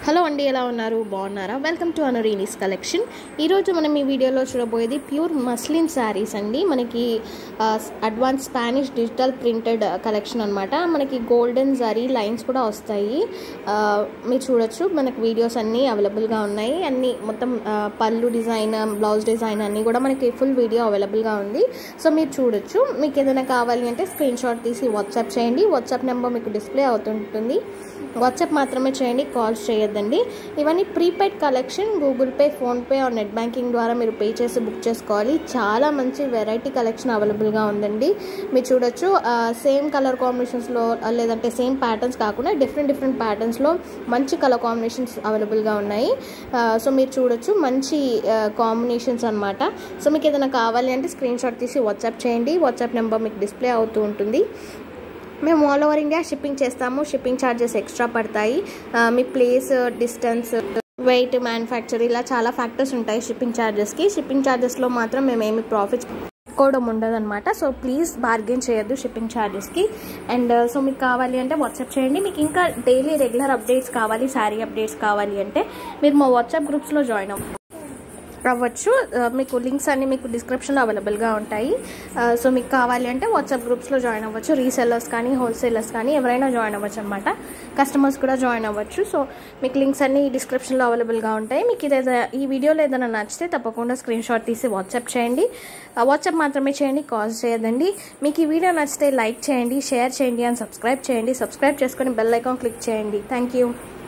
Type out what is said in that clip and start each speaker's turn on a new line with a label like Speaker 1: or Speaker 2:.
Speaker 1: hello అండి ఎలా ఉన్నారు బాగున్నారా వెల్కమ్ టు అనరీనిస్ కలెక్షన్ ఈరోజు మనం ఈ వీడియోలో చూడబోయేది ప్యూర్ మస్లిన్ శారీస్ అండి మనకి advance Spanish digital printed collection అనమాట మనకి గోల్డెన్ జరీ లైన్స్ కూడా వస్తాయి ఆ, మీరు చూడొచ్చు మనకి వీడియోస్ అన్నీ అవైలబుల్గా ఉన్నాయి అన్నీ మొత్తం ఆ, పళ్ళు డిజైన్ బ్లౌజ్ డిజైన్ అన్నీ కూడా మనకి ఫుల్ వీడియో అవైలబుల్గా ఉంది సో మీరు చూడొచ్చు మీకు ఏదైనా కావాలి అంటే స్క్రీన్ షాట్ తీసి వాట్సాప్ చేయండి వాట్సాప్ నెంబర్ మీకు డిస్ప్లే అవుతుంటుంది వాట్సాప్ మాత్రమే చేయండి కాల్స్ చేయొద్దండి ఇవన్నీ prepaid collection Google Pay PhonePe or net banking ద్వారా మీరు పే చేసి బుక్ చేసుకోవాలి చాలా మంచి వెరైటీ కలెక్షన్ అవైలబుల్గా ఉందండి మీరు చూడొచ్చు సేమ్ కలర్ కాంబినేషన్స్లో లేదంటే సేమ్ ప్యాటర్న్స్ కాకుండా డిఫరెంట్ డిఫరెంట్ ప్యాటర్న్స్లో మంచి కలర్ కాంబినేషన్స్ అవైలబుల్గా ఉన్నాయి సో మీరు చూడొచ్చు మంచి కాంబినేషన్స్ అనమాట సో మీకు ఏదైనా కావాలి అంటే స్క్రీన్ షాట్ తీసి వాట్సాప్ చేయండి వాట్సాప్ నెంబర్ మీకు డిస్ప్లే అవుతూ ఉంటుంది మేము ఆల్ ఓవర్ ఇండియా షిప్పింగ్ చేస్తాము షిప్పింగ్ ఛార్జెస్ ఎక్స్ట్రా పడతాయి ఆ, మీ ప్లేస్ డిస్టెన్స్ వెయిట్ మ్యానుఫ్యాక్చర్ ఇలా చాలా ఫ్యాక్టర్స్ ఉంటాయి షిప్పింగ్ ఛార్జెస్కి షిప్పింగ్ ఛార్జెస్లో మాత్రం మేము ఏమి ప్రాఫిట్స్ తీసుకోవడం ఉండదన్నమాట సో ప్లీజ్ బార్గెన్ చేయొద్దు షిప్పింగ్ ఛార్జెస్కి అండ్ సో మీకు కావాలి అంటే వాట్సాప్ చేయండి మీకు ఇంకా డైలీ రెగ్యులర్ అప్డేట్స్ కావాలి శారీ అప్డేట్స్ కావాలి అంటే మీరు మా వాట్సాప్ గ్రూప్స్లో జాయిన్ అవ్వండి అవ్వచ్చు ఆ, మీకు లింక్స్ అన్ని మీకు డిస్క్రిప్షన్లో అవైలబుల్గా ఉంటాయి ఆ, సో మీకు కావాలి అంటే వాట్సాప్ గ్రూప్స్లో జాయిన్ అవ్వచ్చు రీసెల్లర్స్ కానీ హోల్సేలర్స్ కానీ ఎవరైనా జాయిన్ అవ్వచ్చు అనమాట కస్టమర్స్ కూడా జాయిన్ అవ్వచ్చు సో మీకు లింక్స్ అన్ని డిస్క్రిప్షన్లో అవైలబుల్గా ఉంటాయి మీకు ఇదేదో ఈ వీడియోలో ఏదైనా నచ్చితే తప్పకుండా స్క్రీన్ షాట్ తీసి వాట్సాప్ చేయండి ఆ, వాట్సాప్ మాత్రమే చేయండి కాల్స్ చేయదండి మీకు ఈ వీడియో నచ్చితే లైక్ చేయండి షేర్ చేయండి అండ్ సబ్స్క్రైబ్ చేయండి సబ్స్క్రైబ్ చేసుకొని బెల్ ఐకాన్ క్లిక్ చేయండి థ్యాంక్ యూ